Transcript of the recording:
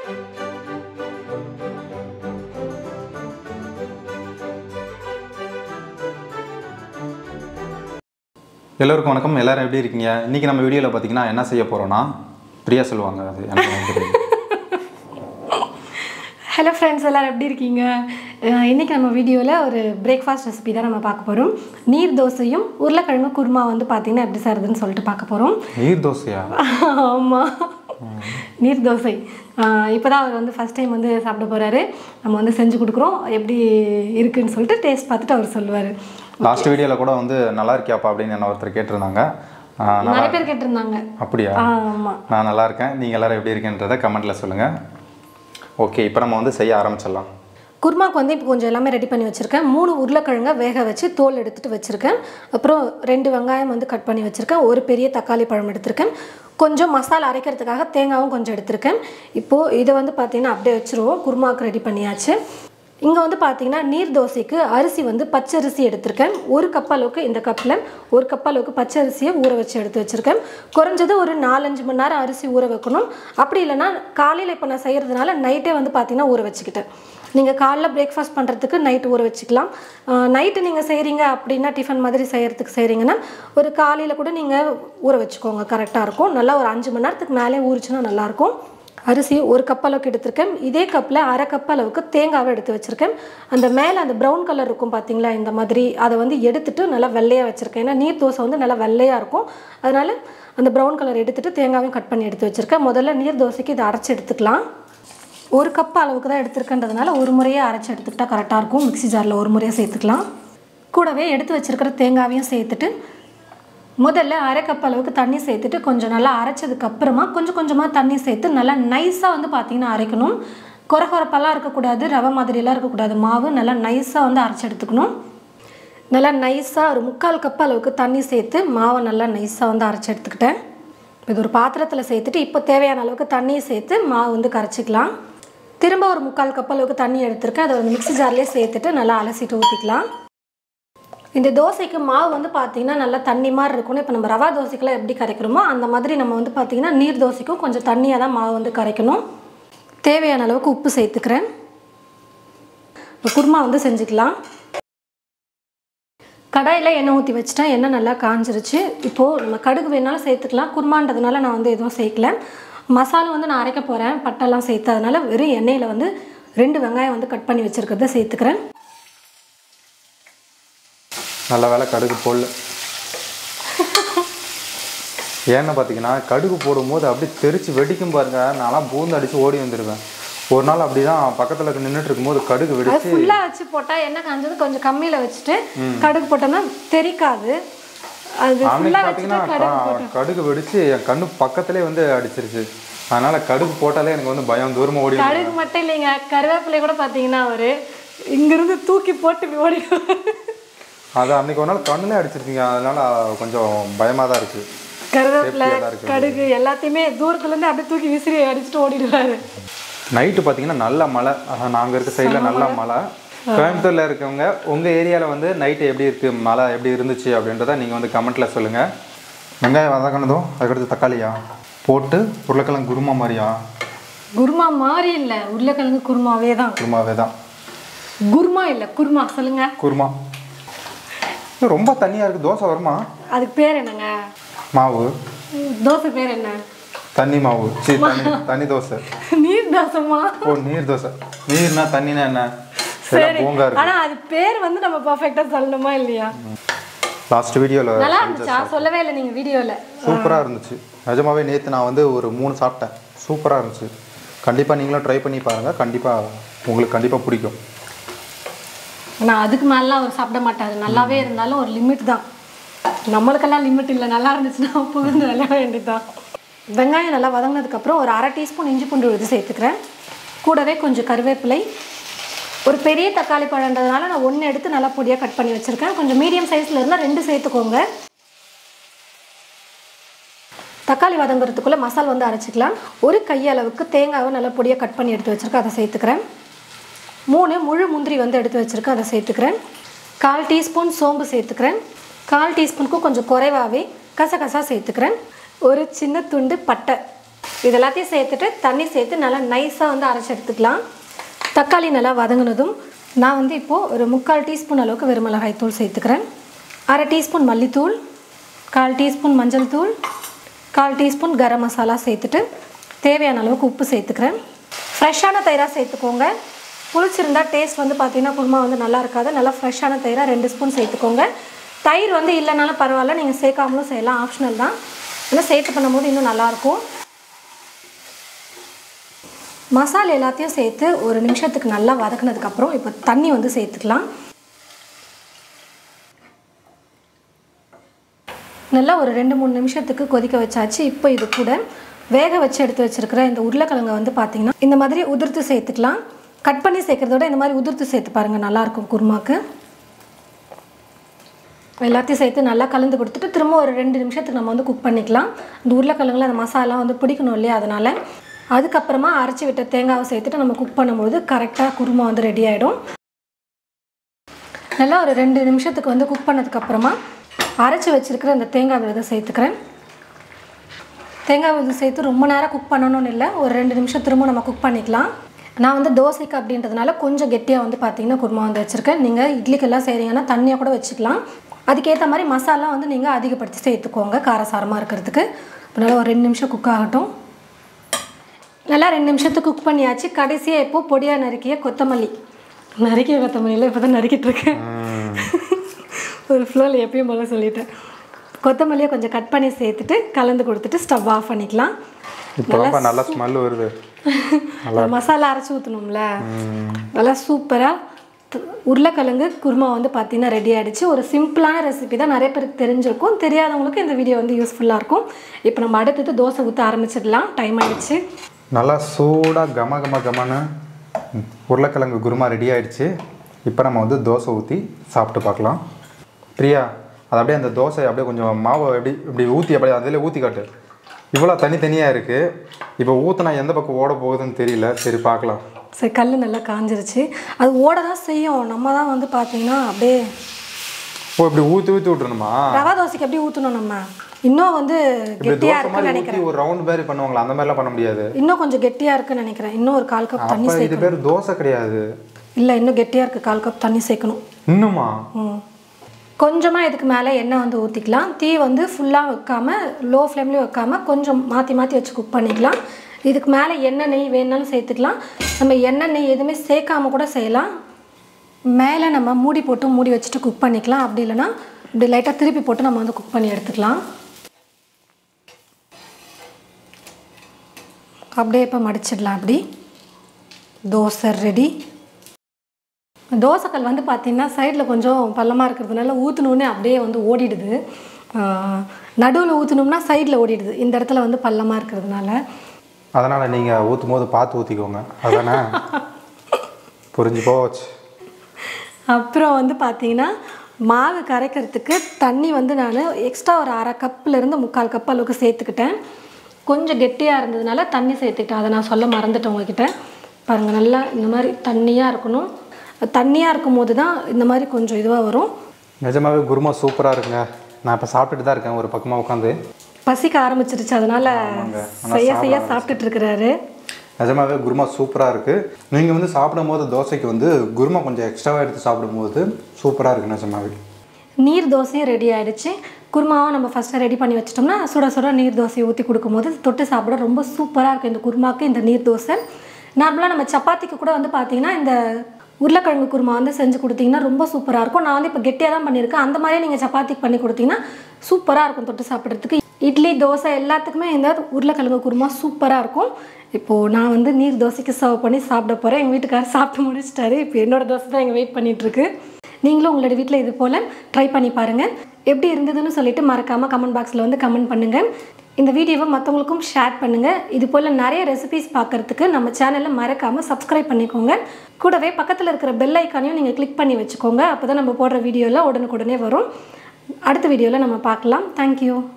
எல்லோருக்கும் வணக்கம் எல்லாரும் எப்படி இருக்கீங்க இன்றைக்கி நம்ம வீடியோவில் பார்த்தீங்கன்னா என்ன செய்ய போகிறோன்னா பிரியா சொல்லுவாங்க அது எனக்கு வந்து தெரியும். ஹலோ ஃப்ரெண்ட்ஸ் எல்லோரும் எப்படி இருக்கீங்க அஹ் இன்னைக்கு நம்ம வீடியோவில் ஒரு பிரேக்ஃபாஸ்ட் ரெசிபி தான் நம்ம பார்க்க போகிறோம் நீர் தோசையும் உருளைக்கிழங்கு குருமா வந்து பார்த்தீங்கன்னா எப்படி செய்கிறதுன்னு சொல்லிட்டு பார்க்க போகிறோம் நீர் தோசையா ஆமாம் நீர் தோசை இப்போ தான் அவர் வந்து ஃபஸ்ட் டைம் வந்து சாப்பிட போகிறாரு நம்ம வந்து செஞ்சு கொடுக்குறோம் எப்படி இருக்குன்னு சொல்லிட்டு டேஸ்ட் பார்த்துட்டு அவர் சொல்லுவார் லாஸ்ட் வீடியோவில் கூட வந்து நல்லா இருக்கியாப்பா அப்படின்னு என்ன ஒருத்தர் கேட்டிருந்தாங்க ஆ, நான் நிறைய பேர் கேட்டிருந்தாங்க அப்படியா ஆமாம் நான் நல்லா இருக்கேன் நீங்கள் எல்லாரும் எப்படி இருக்கேன்றதை கமெண்ட்டில் சொல்லுங்கள் ஓகே இப்போ நம்ம வந்து செய்ய ஆரம்பிச்சிடலாம் குருமாக்கு வந்து இப்போ கொஞ்சம் எல்லாமே ரெடி பண்ணி வச்சுருக்கேன் மூணு உருளைக்கிழங்க வேக வச்சு தோல் எடுத்துட்டு வச்சுருக்கேன் அப்புறம் ரெண்டு வெங்காயம் வந்து கட் பண்ணி வச்சுருக்கேன் ஒரு பெரிய தக்காளி பழம் எடுத்திருக்கேன் கொஞ்சம் மசாலா அரைக்கிறதுக்காக தேங்காவும் கொஞ்சம் எடுத்திருக்கேன் இப்போது இதை வந்து பார்த்தீங்கன்னா அப்படியே வச்சுருவோம் குருமாவுக்கு ரெடி பண்ணியாச்சு இங்கே வந்து பார்த்தீங்கன்னா நீர் தோசைக்கு அரிசி வந்து பச்சரிசி எடுத்திருக்கேன் ஒரு கப் அளவுக்கு இந்த கப்பில் ஒரு கப் அளவுக்கு பச்சை அரிசியை ஊற வச்சு எடுத்து வச்சுருக்கேன் குறைஞ்சது ஒரு நாலஞ்சு மணி நேரம் அரிசி ஊற வைக்கணும் அப்படி இல்லைன்னா காலையில் இப்போ நான் செய்கிறதுனால நைட்டே வந்து பார்த்தீங்கன்னா ஊற வச்சுக்கிட்டேன் நீங்கள் காலைல பிரேக்ஃபாஸ்ட் பண்ணுறதுக்கு நைட்டு ஊற வச்சுக்கலாம் நைட்டு நீங்கள் செய்கிறீங்க அப்படின்னா டிஃபன் மாதிரி செய்கிறதுக்கு செய்கிறீங்கன்னா ஒரு காலையில் கூட நீங்கள் ஊற வச்சுக்கோங்க கரெக்டாக இருக்கும் நல்லா ஒரு அஞ்சு மணி நேரத்துக்கு மேலே ஊறிச்சுன்னா நல்லாயிருக்கும் அரிசி ஒரு கப் அளவுக்கு எடுத்திருக்கேன் இதே கப்பில் அரை கப் அளவுக்கு தேங்காவை எடுத்து வச்சுருக்கேன் அந்த மேலே அந்த ப்ரௌன் கலர் இருக்கும் பார்த்தீங்களா இந்த மாதிரி அதை வந்து எடுத்துட்டு நல்லா வெள்ளையாக வச்சுருக்கேன் ஏன்னா நீர் தோசை வந்து நல்லா வெள்ளையாக இருக்கும் அதனால் அந்த ப்ரௌன் கலர் எடுத்துட்டு தேங்காவையும் கட் பண்ணி எடுத்து வச்சுருக்கேன் முதல்ல நீர் தோசைக்கு இதை அரைச்சி எடுத்துக்கலாம் ஒரு கப் அளவுக்கு தான் எடுத்திருக்கன்றதுனால ஒரு முறையே அரைச்சி எடுத்துக்கிட்டால் கரெக்டாக இருக்கும் மிக்ஸி ஜாரில் ஒரு முறையாக சேர்த்துக்கலாம் கூடவே எடுத்து வச்சிருக்கிற தேங்காவையும் சேர்த்துட்டு முதல்ல அரை கப் அளவுக்கு தண்ணி சேர்த்துட்டு கொஞ்சம் நல்லா அரைச்சதுக்கு அப்புறமா கொஞ்சம் கொஞ்சமாக தண்ணி சேர்த்து நல்லா நைஸாக வந்து பார்த்தீங்கன்னா அரைக்கணும் கொர கொரப்பெல்லாம் இருக்கக்கூடாது ரவை மாதிரியெல்லாம் இருக்கக்கூடாது மாவு நல்லா நைஸாக வந்து அரைச்சி எடுத்துக்கணும் நல்லா நைஸாக ஒரு முக்கால் கப் அளவுக்கு தண்ணி சேர்த்து மாவை நல்லா நைஸாக வந்து அரைச்சி எடுத்துக்கிட்டேன் இது ஒரு பாத்திரத்தில் சேர்த்துட்டு இப்போ தேவையான அளவுக்கு தண்ணியை சேர்த்து மாவு வந்து கரைச்சிக்கலாம் திரும்ப ஒரு முக்கால் கப் அளவுக்கு தண்ணி எடுத்திருக்கேன் அதை ஒரு மிக்ஸி ஜார்லேயே சேர்த்துட்டு நல்லா அலசிட்டு ஊற்றிக்கலாம் இந்த தோசைக்கு மாவு வந்து பார்த்தீங்கன்னா நல்லா தண்ணி மாதிரி இருக்கணும் இப்போ நம்ம ரவா தோசைக்கெல்லாம் எப்படி கரைக்கிறோமோ அந்த மாதிரி நம்ம வந்து பார்த்தீங்கன்னா நீர் தோசைக்கும் கொஞ்சம் தண்ணியாக தான் மாவு வந்து கரைக்கணும் தேவையான அளவுக்கு உப்பு சேர்த்துக்கிறேன் இப்போ குருமா வந்து செஞ்சுக்கலாம் கடாயில் எண்ணெய் ஊற்றி வச்சுட்டேன் எண்ணெய் நல்லா காஞ்சிருச்சு இப்போது நம்ம கடுகு வேணாலும் சேர்த்துக்கலாம் குருமான்றதுனால நான் வந்து எதுவும் சேர்க்கல மசாலா வந்து நான் அரைக்க போகிறேன் பட்டெல்லாம் சேர்த்து அதனால வெறும் எண்ணெயில் வந்து ரெண்டு வெங்காயம் வந்து கட் பண்ணி வச்சுருக்கிறத சேர்த்துக்கிறேன் நல்ல வேலை கடுகு போடல ஏன்னு பார்த்தீங்கன்னா கடுகு போடும்போது அப்படியே தெரிச்சு வெடிக்கும் பாருங்க நான்லாம் பூந்து அடித்து ஓடி வந்துடுவேன் ஒரு நாள் அப்படி தான் பக்கத்தில் நின்றுட்டு இருக்கும்போது கடுகு அது வெடிச்சு ஃபுல்லாக வச்சு போட்டால் எண்ணெய் காஞ்சது கொஞ்சம் கம்மியில் வச்சுட்டு கடுகு போட்டோம்னா தெரிக்காது அது அன்னைக்கு ஃபுல்லாக பார்த்தீங்கன்னா வச்சுட்டு கடுகு கா- கடுகு வெடிச்சு என் கண்ணு பக்கத்துலேயே வந்து அடிச்சிருச்சு அதனால கடுகு போட்டாலே எனக்கு வந்து பயம் தூரமாக ஓடி வந்துரும். கடுகு மட்டும் இல்லைங்க கருவேப்பிலை கூட பார்த்தீங்கன்னா அவர் இங்கிருந்து தூக்கி போட்டு இப்படி ஓடிடுவார் அது அன்னைக்கு ஒரு நாள் கண்ணுலே அடிச்சிருக்கீங்க அதனால கொஞ்சம் பயமாக தான் இருக்குது கருவேப்பிலை Safety-ஆ தான் இருக்கு. கடுகு எல்லாத்தையுமே தூரத்துலேருந்து அப்படியே தூக்கி விசிறி அடிச்சுட்டு ஓடிடுவார் நைட்டு பார்த்தீங்கன்னா நல்ல மழை நாங்கள் இருக்க சைடில் நல்ல மழை கோயம்புத்தூரில் இருக்கவங்க உங்கள் ஏரியாவில் வந்து நைட்டு எப்படி இருக்குது மழை எப்படி இருந்துச்சு அப்படின்றத நீங்கள் வந்து கமெண்ட்டில் சொல்லுங்கள் வெங்காயம் வதங்கினதும் அதுக்கடுத்து தக்காளியா போட்டு உருளைக்கிழங்கு குருமா மாதிரியா குருமா மாறி இல்லை உருளைக்கிழங்கு குருமாவே தான் குருமாவே தான் குருமா இல்லை குருமா சொல்லுங்க குருமா இது ரொம்ப தண்ணியாக இருக்குது தோசை வருமா அதுக்கு பேர் என்னங்க மாவு ம், தோசை பேர் என்ன தண்ணி மாவு சரி தண்ணி தண்ணி தோசை நீர் தோசைமா ஓ நீர் தோசை நீர்னா தண்ணினா என்ன சரி சரி பூங்கா இருக்கு ஆனா அது பேர் வந்து நம்ம பர்ஃபெக்டா சொல்லணுமா இல்லையா லாஸ்ட் வீடியோவில் நல்லா இருந்துச்சா சொல்லவே இல்லை நீங்க வீடியோல சூப்பராக இருந்துச்சு நிஜமாவே நேற்று நான் வந்து ஒரு மூணு சாப்பிட்டேன் சூப்பராக இருந்துச்சு கண்டிப்பாக நீங்களும் ட்ரை பண்ணி பாருங்கள் கண்டிப்பாக உங்களுக்கு கண்டிப்பாக பிடிக்கும் ஆனா அதுக்கு மேலாம் அவர் சாப்பிட மாட்டாரு நல்லாவே இருந்தாலும் ஒரு லிமிட் தான் நம்மளுக்கெல்லாம் லிமிட் இல்லை நல்லா இருந்துச்சுன்னா புகுந்து விளைய வேண்டியதுதான் வெங்காயம் நல்லா வதங்கினதுக்கப்புறம் ஒரு அரை டீஸ்பூன் இஞ்சி பூண்டு விழுது சேர்த்துக்கிறேன் கூடவே கொஞ்சம் கருவேப்பிலை ஒரு பெரிய தக்காளி பழன்றதுனால நான் ஒன்று எடுத்து நல்லா பொடியாக கட் பண்ணி வச்சுருக்கேன் கொஞ்சம் மீடியம் சைஸில் இருந்தால் ரெண்டு சேர்த்துக்கோங்க தக்காளி வதங்குறதுக்குள்ளே மசால் வந்து அரைச்சிக்கலாம் ஒரு கையளவுக்கு தேங்காவை நல்லா பொடியாக கட் பண்ணி எடுத்து வச்சுருக்கேன் அதை சேர்த்துக்கிறேன் மூணு முழு முந்திரி வந்து எடுத்து வச்சுருக்கேன் அதை சேர்த்துக்கிறேன் கால் டீஸ்பூன் சோம்பு சேர்த்துக்கிறேன் கால் டீஸ்பூனுக்கும் கொஞ்சம் குறைவாகவே கசகசா சேர்த்துக்கிறேன் ஒரு சின்ன துண்டு பட்டை இது எல்லாத்தையும் சேர்த்துட்டு தண்ணி சேர்த்து நல்லா நைஸாக வந்து அரைச்சி எடுத்துக்கலாம் தக்காளி நல்லா வதங்கினதும் நான் வந்து இப்போது ஒரு முக்கால் டீஸ்பூன் அளவுக்கு வெறுமிளகாய் தூள் சேர்த்துக்கிறேன் அரை டீஸ்பூன் மல்லித்தூள் கால் டீஸ்பூன் மஞ்சள் தூள் கால் டீஸ்பூன் கரம் மசாலா சேர்த்துட்டு தேவையான அளவுக்கு உப்பு சேர்த்துக்கிறேன் ஃப்ரெஷ்ஷான தயிராக சேர்த்துக்கோங்க புளிச்சிருந்தா டேஸ்ட் வந்து பார்த்தீங்கன்னா குருமா வந்து நல்லா இருக்காது நல்லா ஃப்ரெஷ்ஷான தயிராக ரெண்டு ஸ்பூன் சேர்த்துக்கோங்க தயிர் வந்து இல்லைனாலும் பரவாயில்ல நீங்கள் சேர்க்காமலும் செய்யலாம் ஆப்ஷனல் தான் இன்னும் சேர்த்து பண்ணும்போது இன்னும் நல்லாயிருக்கும் மசாலா எல்லாத்தையும் சேர்த்து ஒரு நிமிஷத்துக்கு நல்லா வதக்குனதுக்கப்புறம் இப்போ தண்ணி வந்து சேர்த்துக்கலாம் நல்லா ஒரு ரெண்டு மூணு நிமிஷத்துக்கு கொதிக்க வச்சாச்சு இப்போ இது கூட வேக வச்சு எடுத்து வச்சிருக்கிற இந்த உருளைக்கிழங்கை வந்து பார்த்தீங்கன்னா இந்த மாதிரி உதிர்த்து சேர்த்துக்கலாம் கட் பண்ணி சேர்க்கறத விட இந்த மாதிரி உதிர்த்து சேர்த்து பாருங்கள் நல்லாயிருக்கும் குருமாக்கு எல்லாத்தையும் சேர்த்து நல்லா கலந்து கொடுத்துட்டு திரும்ப ஒரு ரெண்டு நிமிஷத்துக்கு நம்ம வந்து குக் பண்ணிக்கலாம் இந்த உருளைக்கிழங்குல அந்த மசாலா வந்து பிடிக்கணும் இல்லையா அதனால் அதுக்கப்புறமா அரைச்சி விட்ட தேங்காவை சேர்த்துட்டு நம்ம குக் பண்ணும்போது கரெக்டாக குருமா வந்து ரெடி ஆகிடும் நல்லா ஒரு ரெண்டு நிமிஷத்துக்கு வந்து குக் பண்ணதுக்கப்புறமா அரைச்சி வச்சிருக்கிற இந்த தேங்காய் விழுதை சேர்த்துக்கிறேன் தேங்காய் விழுது சேர்த்து ரொம்ப நேரம் குக் பண்ணணும்னு இல்லை ஒரு ரெண்டு நிமிஷம் திரும்ப நம்ம குக் பண்ணிக்கலாம் நான் வந்து தோசைக்கு அப்படின்றதுனால கொஞ்சம் கெட்டியாக வந்து பார்த்தீங்கன்னா குருமா வந்து வச்சுருக்கேன் நீங்கள் இட்லிக்கெல்லாம் செய்கிறீங்கன்னா தண்ணியாக கூட வச்சுக்கலாம் அதுக்கேற்ற மாதிரி மசாலா வந்து நீங்கள் அதிகப்படுத்தி சேர்த்துக்கோங்க காரசாரமாக இருக்கிறதுக்கு அதனால் ஒரு ரெண்டு நிமிஷம் குக் ஆகட்டும் நல்லா ரெண்டு நிமிஷத்துக்கு குக் பண்ணியாச்சு கடைசியாக இப்போ பொடியாக நறுக்கிய கொத்தமல்லி நறுக்கிய கொத்தமல்லியில் இப்போ தான் நறுக்கிட்டு இருக்கேன் ஒரு ஃப்ளோவில் எப்பயும் போல சொல்லிட்டேன் கொத்தமல்லியை கொஞ்சம் கட் பண்ணி சேர்த்துட்டு கலந்து கொடுத்துட்டு ஸ்டவ் ஆஃப் பண்ணிக்கலாம் இப்போ ரொம்ப நல்ல ஸ்மெல் வருது மசாலா அரைச்சி ஊற்றணும்ல நல்லா சூப்பராக உருளைக்கிழங்கு குருமா வந்து பார்த்தீங்கன்னா ரெடி ஆகிடுச்சு ஒரு சிம்பிளான ரெசிபி தான் நிறைய பேருக்கு தெரிஞ்சிருக்கும் தெரியாதவங்களுக்கு இந்த வீடியோ வந்து யூஸ்ஃபுல்லாக இருக்கும் இப்போ நம்ம அடுத்தது தோசை ஊற்ற ஆரம்பிச்சிடலாம் டைம் ஆயிடுச்சு நல்லா சூடாக கம கம கமன்னு உருளைக்கிழங்கு குருமா ரெடி ஆயிடுச்சு இப்போ நம்ம வந்து தோசை ஊற்றி சாப்பிட்டு பார்க்கலாம் பிரியா அது அப்படியே அந்த தோசை அப்படியே கொஞ்சம் மாவை எப்படி இப்படி ஊற்றி அப்படியே அதில் ஊற்றி காட்டு இவ்வளோ தனித்தனியாக இருக்குது இப்போ ஊற்றினா எந்த பக்கம் ஓட போகுதுன்னு தெரியல சரி பார்க்கலாம் சரி கல் நல்லா காஞ்சிருச்சு அது ஓட தான் செய்யும் நம்ம தான் வந்து பார்த்தீங்கன்னா அப்படியே ஓ இப்படி ஊற்றி ஊற்றி விட்டுருணுமா ரவா தோசைக்கு எப்படி ஊற்றணும் நம்ம இன்னும் வந்து இப்படி கெட்டியாக தோசை இருக்குன்னு மாதிரி நினைக்கிறேன் ஊற்றி ஒரு ரவுண்ட் மாதிரி பண்ணுவாங்களா அந்த மாதிரிலாம் பண்ண முடியாது இன்னும் கொஞ்சம் கெட்டியாக இருக்குன்னு நினைக்கிறேன் இன்னும் ஒரு கால் கப் தண்ணி அப்போ இது சேர்க்கணும் பேர் தோசை கிடையாது இல்லை இன்னும் கெட்டியாக இருக்குது கால் கப் தண்ணி சேர்க்கணும் இன்னுமா ம் கொஞ்சமாக இதுக்கு மேலே எண்ணெய் வந்து ஊற்றிக்கலாம் தீ வந்து ஃபுல்லாக வைக்காம லோ ஃப்ளேம்லேயும் வைக்காம கொஞ்சம் மாற்றி மாற்றி வச்சு குக் பண்ணிக்கலாம் இதுக்கு மேலே எண்ணெய் நெய் வேணாலும் சேர்த்துக்கலாம் நம்ம எண்ணெய் நெய் எதுவுமே சேர்க்காம கூட செய்யலாம் மேலே நம்ம மூடி போட்டு மூடி வச்சுட்டு குக் பண்ணிக்கலாம் அப்படி இல்லைன்னா இப்படி லைட்டாக திருப்பி போட்டு நம்ம வந்து குக் பண்ணி எடுத்துக்கலாம் அப்படியே இப்போ மடிச்சிடலாம் அப்படி தோசை ரெடி தோசைக்கல் வந்து பார்த்தீங்கன்னா சைடில் கொஞ்சம் பள்ளமாக இருக்கிறதுனால ஊற்றினோடனே அப்படியே வந்து ஓடிடுது நடுவில் ஊற்றினோம்னா சைடில் ஓடிடுது இந்த இடத்துல வந்து பள்ளமாக இருக்கிறதுனால அதனால் நீங்கள் ஊற்றும் போது பார்த்து ஊற்றிக்கோங்க அதானே புரிஞ்சு போச்சு அப்புறம் வந்து பார்த்தீங்கன்னா மாவு கரைக்கிறதுக்கு தண்ணி வந்து நான் எக்ஸ்ட்ரா ஒரு அரை கப்புலேருந்து முக்கால் கப் அளவுக்கு சேர்த்துக்கிட்டேன் கொஞ்சம் கெட்டியாக இருந்ததுனால தண்ணி சேர்த்துக்கிட்டேன் அதை நான் சொல்ல மறந்துட்டேன் உங்ககிட்ட பாருங்கள் நல்லா இந்த மாதிரி தண்ணியாக இருக்கணும் தண்ணியாக இருக்கும் போது தான் இந்த மாதிரி கொஞ்சம் இதுவாக வரும் நிஜமாவே குருமா சூப்பராக இருக்குங்க நான் இப்போ சாப்பிட்டுட்டு தான் இருக்கேன் ஒரு பக்கமாக உட்காந்து பசிக்க ஆரம்பிச்சிருச்சு அதனால செய்ய செய்ய சாப்பிட்டுட்டு இருக்கிறாரு நிஜமாவே குருமா சூப்பராக இருக்குது நீங்கள் வந்து சாப்பிடும்போது தோசைக்கு வந்து குருமா கொஞ்சம் எக்ஸ்ட்ராவாக எடுத்து சாப்பிடும்போது சூப்பராக இருக்குது நிஜமாவே நீர் தோசையும் ரெடி ஆயிடுச்சு குருமாவை நம்ம ஃபஸ்ட்டு ரெடி பண்ணி வச்சிட்டோம்னா சுட சுட நீர் தோசையை ஊற்றி கொடுக்கும்போது தொட்டு சாப்பிட ரொம்ப சூப்பராக இருக்கும் இந்த குருமாக்கு இந்த நீர் தோசை நார்மலாக நம்ம சப்பாத்திக்கு கூட வந்து பார்த்தீங்கன்னா இந்த உருளைக்கிழங்கு குருமா வந்து செஞ்சு கொடுத்தீங்கன்னா ரொம்ப சூப்பராக இருக்கும் நான் வந்து இப்போ கெட்டியாக தான் பண்ணியிருக்கேன் அந்த மாதிரியே நீங்கள் சப்பாத்திக்கு பண்ணி கொடுத்தீங்கன்னா சூப்பராக இருக்கும் தொட்டு சாப்பிட்றதுக்கு இட்லி தோசை எல்லாத்துக்குமே இந்த உருளைக்கிழங்கு குருமா சூப்பராக இருக்கும் இப்போது நான் வந்து நீர் தோசைக்கு சர்வ் பண்ணி சாப்பிட போகிறேன் எங்கள் வீட்டுக்காரர் சாப்பிட்டு முடிச்சிட்டாரு இப்போ என்னோட தோசை தான் எங்கள் வெயிட் பண்ணிகிட்ருக்கு நீங்களும் உங்களோட வீட்டில் இது போல் ட்ரை பண்ணி பாருங்கள் எப்படி இருந்ததுன்னு சொல்லிட்டு மறக்காமல் கமெண்ட் பாக்ஸில் வந்து கமெண்ட் பண்ணுங்கள் இந்த வீடியோவை மற்றவங்களுக்கும் ஷேர் பண்ணுங்கள் இது போல் நிறைய ரெசிபிஸ் பார்க்குறதுக்கு நம்ம சேனலில் மறக்காமல் சப்ஸ்கிரைப் பண்ணிக்கோங்க கூடவே பக்கத்தில் இருக்கிற பெல் ஐக்கானையும் நீங்கள் கிளிக் பண்ணி வச்சுக்கோங்க அப்போ தான் நம்ம போடுற வீடியோவில் உடனுக்குடனே வரும் அடுத்த வீடியோவில் நம்ம பார்க்கலாம் தேங்க்யூ